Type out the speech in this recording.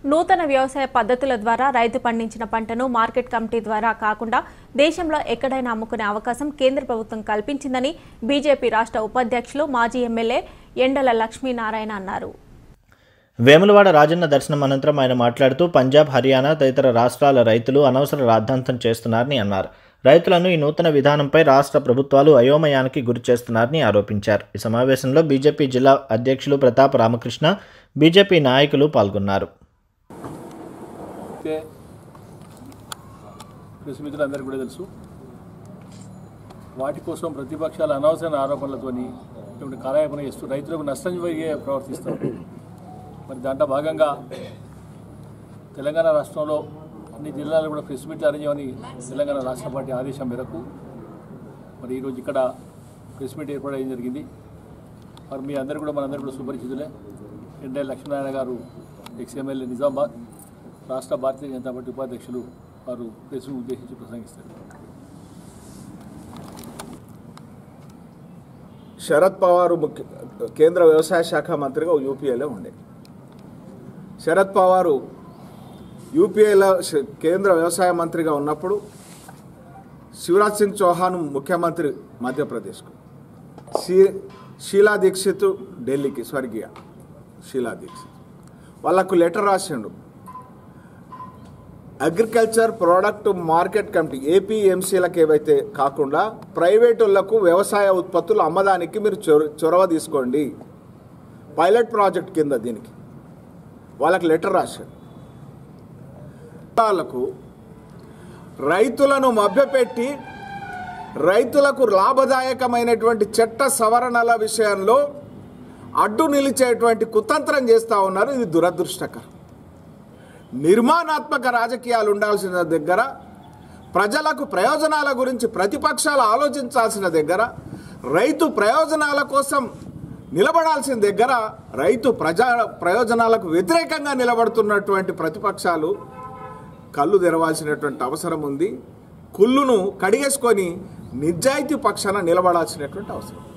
నూతన వ్యవసాయ పద్ధతుల ద్వారా రైతు పండించిన పంటను మార్కెట్ కమిటీ ద్వారా కాకుండా దేశంలో ఎక్కడైనా అమ్ముకునే అవకాశం కేంద్ర ప్రభుత్వం కల్పించిందని బీజేపీ రాష్ట్ర ఉపాధ్యక్షులు మాజీ ఎమ్మెల్యే ఎండల లక్ష్మీనారాయణ అన్నారు వేములవాడ రాజన్న దర్శనం అనంతరం ఆయన మాట్లాడుతూ పంజాబ్ హర్యానా తదితర రాష్ట్రాల రైతులు అనవసర రాద్ధాంతం చేస్తున్నారని అన్నారు రైతులను ఈ నూతన విధానంపై రాష్ట్ర ప్రభుత్వాలు అయోమయానికి గురి చేస్తున్నారని ఆరోపించారు ఈ సమావేశంలో బీజేపీ జిల్లా అధ్యక్షులు ప్రతాప్ రామకృష్ణ బీజేపీ నాయకులు పాల్గొన్నారు అయితే ప్రెస్ మిత్రులందరికీ కూడా తెలుసు వాటి కోసం ప్రతిపక్షాల అనవసరమైన ఆరోపణలతోని ఇటువంటి కాలయాపన చేస్తూ రైతులకు నష్టం జరిగే ప్రవర్తిస్తారు మరి దాంట్లో భాగంగా తెలంగాణ రాష్ట్రంలో అన్ని జిల్లాలు కూడా ప్రెస్ మీట్లు అరేంజ్ చేయమని తెలంగాణ రాష్ట్ర పార్టీ ఆదేశం మేరకు మరి ఈరోజు ఇక్కడ ప్రెస్ మీట్ ఏర్పాటు అయ్యడం జరిగింది మరి మీ అందరూ కూడా మనందరూ కూడా సుపరిచితులే ఎండే లక్ష్మీనారాయణ గారు ఎక్స్ఎమ్మెల్యే నిజామాబాద్ రాష్ట్ర భారతీయ జనతా పార్టీ ఉపాధ్యక్షులు వారు ప్రెస్ను ఉద్దేశించి ప్రసంగిస్తారు శరద్ పవార్ ముఖ్య కేంద్ర వ్యవసాయ శాఖ మంత్రిగా యూపీఏలో ఉండే శరద్ పవారు యూపీఏలో శ- కేంద్ర వ్యవసాయ మంత్రిగా ఉన్నప్పుడు శివరాజ్ సింగ్ చౌహాన్ ముఖ్యమంత్రి మధ్యప్రదేశ్కు షీ షీలా దీక్షిత్ ఢిల్లీకి స్వర్గీయ షీలా దీక్షిత్ వాళ్ళకు లెటర్ రాసిండు అగ్రికల్చర్ ప్రోడక్ట్ మార్కెట్ కమిటీ ఏపీఎంసీలకు ఏవైతే కాకుండా ప్రైవేటులకు వ్యవసాయ ఉత్పత్తులు అమ్మదానికి మీరు చొర- చొరవ తీసుకోండి పైలట్ ప్రాజెక్ట్ కింద దీనికి వాళ్ళకి లెటర్ రాశారు వాళ్ళకు రైతులను మభ్యపెట్టి రైతులకు లాభదాయకమైనటువంటి చట్ట సవరణల విషయంలో అడ్డు నిలిచేటువంటి కుతంత్రం చేస్తూ ఉన్నారు ఇది దురదృష్టకరం నిర్మాణాత్మక రాజకీయాలు ఉండాల్సిన దగ్గర ప్రజలకు ప్రయోజనాల గురించి ప్రతిపక్షాలు ఆలోచించాల్సిన దగ్గర రైతు ప్రయోజనాల కోసం నిలబడాల్సిన దగ్గర రైతు ప్రజా ప్రయోజనాలకు వ్యతిరేకంగా నిలబడుతున్నటువంటి ప్రతిపక్షాలు కళ్ళు తెరవాల్సినటువంటి అవసరం ఉంది కుళ్ళును కడిగేసుకొని నిజాయితీ పక్షాన నిలబడాల్సినటువంటి అవసరం